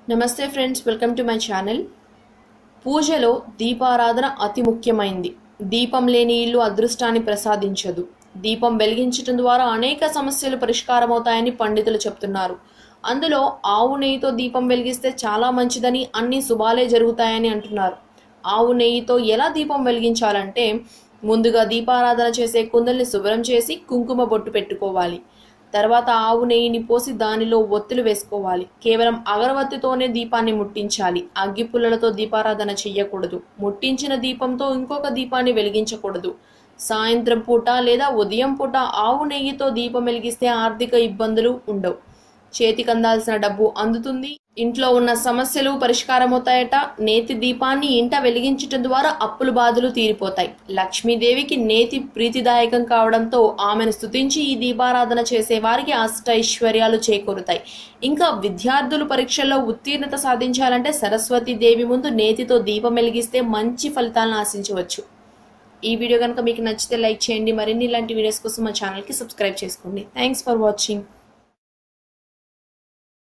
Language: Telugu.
నమస్తే friends welcome to my channel పూజలో దీపారాధన అతి ముఖ్యమైంది దీపం లేని ఇల్లు అదృష్టాన్ని ప్రసాదించదు దీపం వెలిగించడం ద్వారా అనేక సమస్యలు పరిష్కారమవుతాయని పండితులు చెప్తున్నారు అందులో ఆవు నెయ్యితో దీపం వెలిగిస్తే చాలా మంచిదని అన్ని శుభాలే జరుగుతాయని అంటున్నారు ఆవు నెయ్యితో ఎలా దీపం వెలిగించాలంటే ముందుగా దీపారాధన చేసే కుందల్ని శుభ్రం చేసి కుంకుమ బొట్టు పెట్టుకోవాలి తర్వాత ఆవు నెయ్యిని పోసి దానిలో ఒత్తులు వేసుకోవాలి కేవలం అగరవత్తితోనే దీపాన్ని ముట్టించాలి అగ్గి పుల్లలతో దీపారాధన చెయ్యకూడదు ముట్టించిన దీపంతో ఇంకొక దీపాన్ని వెలిగించకూడదు సాయంత్రం పూట లేదా ఉదయం పూట ఆవు నెయ్యితో దీపం వెలిగిస్తే ఆర్థిక ఇబ్బందులు ఉండవు చేతికి అందాల్సిన డబ్బు అందుతుంది ఇంట్లో ఉన్న సమస్యలు పరిష్కారమవుతాయట నేతి దీపాన్ని ఇంట వెలిగించటం ద్వారా అప్పుల బాధలు తీరిపోతాయి లక్ష్మీదేవికి నేతి ప్రీతిదాయకం కావడంతో ఆమెను స్తుతించి ఈ దీపారాధన చేసే వారికి అష్ట ఐశ్వర్యాలు చేకూరుతాయి ఇంకా విద్యార్థులు పరీక్షల్లో ఉత్తీర్ణత సాధించాలంటే సరస్వతి దేవి ముందు నేతితో దీపం వెలిగిస్తే మంచి ఫలితాలను ఆశించవచ్చు ఈ వీడియో కనుక మీకు నచ్చితే లైక్ చేయండి మరిన్ని ఇలాంటి వీడియోస్ కోసం మా ఛానల్కి సబ్స్క్రైబ్ చేసుకోండి థ్యాంక్స్ ఫర్ వాచింగ్